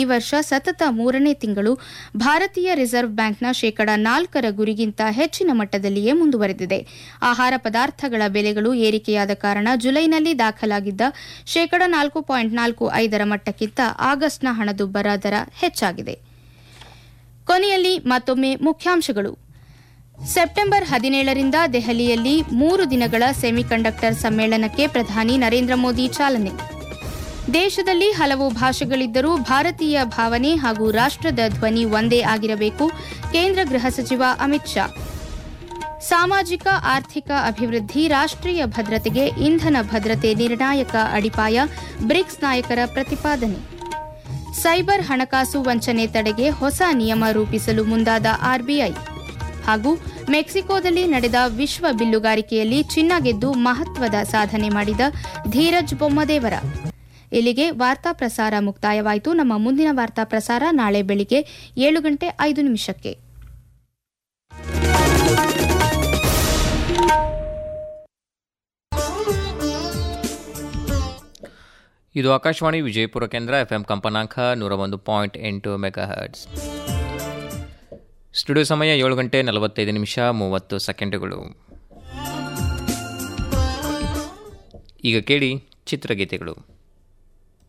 ವರ್ಷ ಸತತ ಮೂರನೇ ತಿಂಗಳು ಭಾರತೀಯ ರಿಸರ್ವ್ ಬ್ಯಾಂಕ್ನ ಶೇಕಡ ನಾಲ್ಕರ ಗುರಿಗಿಂತ ಹೆಚ್ಚಿನ ಮಟ್ಟದಲ್ಲಿಯೇ ಮುಂದುವರೆದಿದೆ ಆಹಾರ ಪದಾರ್ಥಗಳ ಬೆಲೆಗಳು ಏರಿಕೆಯಾದ ಕಾರಣ ಜುಲೈನಲ್ಲಿ ದಾಖಲಾಗಿದ್ದ ಶೇಕಡ ನಾಲ್ಕು ಪಾಯಿಂಟ್ ನಾಲ್ಕು ಐದರ ಮಟ್ಟಕ್ಕಿಂತ ಆಗಸ್ಟ್ನ ಹಣದುಬ್ಬರ ದರ ಹೆಚ್ಚಾಗಿದೆ ಕೊನೆಯಲ್ಲಿ ಮತ್ತೊಮ್ಮೆ ಮುಖ್ಯಾಂಶಗಳು ಸೆಪ್ಟೆಂಬರ್ ಹದಿನೇಳರಿಂದ ದೆಹಲಿಯಲ್ಲಿ ಮೂರು ದಿನಗಳ ಸೆಮಿಕಂಡಕ್ಟರ್ ಸಮ್ಮೇಳನಕ್ಕೆ ಪ್ರಧಾನಿ ನರೇಂದ್ರ ಮೋದಿ ಚಾಲನೆ ದೇಶದಲ್ಲಿ ಹಲವು ಭಾಷೆಗಳಿದ್ದರೂ ಭಾರತೀಯ ಭಾವನೆ ಹಾಗೂ ರಾಷ್ಟ್ರದ ಧ್ವನಿ ಒಂದೇ ಆಗಿರಬೇಕು ಕೇಂದ್ರ ಗೃಹ ಸಚಿವ ಅಮಿತ್ ಶಾ ಸಾಮಾಜಿಕ ಆರ್ಥಿಕ ಅಭಿವೃದ್ಧಿ ರಾಷ್ಟ್ರೀಯ ಭದ್ರತೆಗೆ ಇಂಧನ ಭದ್ರತೆ ನಿರ್ಣಾಯಕ ಅಡಿಪಾಯ ಬ್ರಿಕ್ಸ್ ನಾಯಕರ ಪ್ರತಿಪಾದನೆ ಸೈಬರ್ ಹಣಕಾಸು ವಂಚನೆ ತಡೆಗೆ ಹೊಸ ನಿಯಮ ರೂಪಿಸಲು ಮುಂದಾದ ಆರ್ಬಿಐ ಹಾಗೂ ಮೆಕ್ಸಿಕೋದಲ್ಲಿ ನಡೆದ ವಿಶ್ವ ಬಿಲ್ಲುಗಾರಿಕೆಯಲ್ಲಿ ಚಿನ್ನ ಗೆದ್ದು ಮಹತ್ವದ ಸಾಧನೆ ಮಾಡಿದ ಧೀರಜ್ ಬೊಮ್ಮದೇವರ ಇಲ್ಲಿಗೆ ವಾರ್ತಾ ಪ್ರಸಾರ ಮುಕ್ತಾಯವಾಯಿತು ನಮ್ಮ ಮುಂದಿನ ವಾರ್ತಾ ಪ್ರಸಾರ ನಾಳೆ ಬೆಳಿಗ್ಗೆ ಏಳು ಗಂಟೆ ಐದು ನಿಮಿಷಕ್ಕೆ ಇದು ಆಕಾಶವಾಣಿ ವಿಜಯಪುರ ಕೇಂದ್ರ ಎಫ್ ಎಂ ಕಂಪನಾಂಕ ನೂರ ಒಂದು ಪಾಯಿಂಟ್ ಎಂಟು ಮೆಗಾ ಹರ್ಟ್ಸ್ ಸ್ಟುಡಿಯೋ ಸಮಯ ಏಳು ಗಂಟೆ ನಲವತ್ತೈದು ನಿಮಿಷ ಮೂವತ್ತು ಸೆಕೆಂಡುಗಳು ಈಗ ಕೇಳಿ ಚಿತ್ರಗೀತೆಗಳು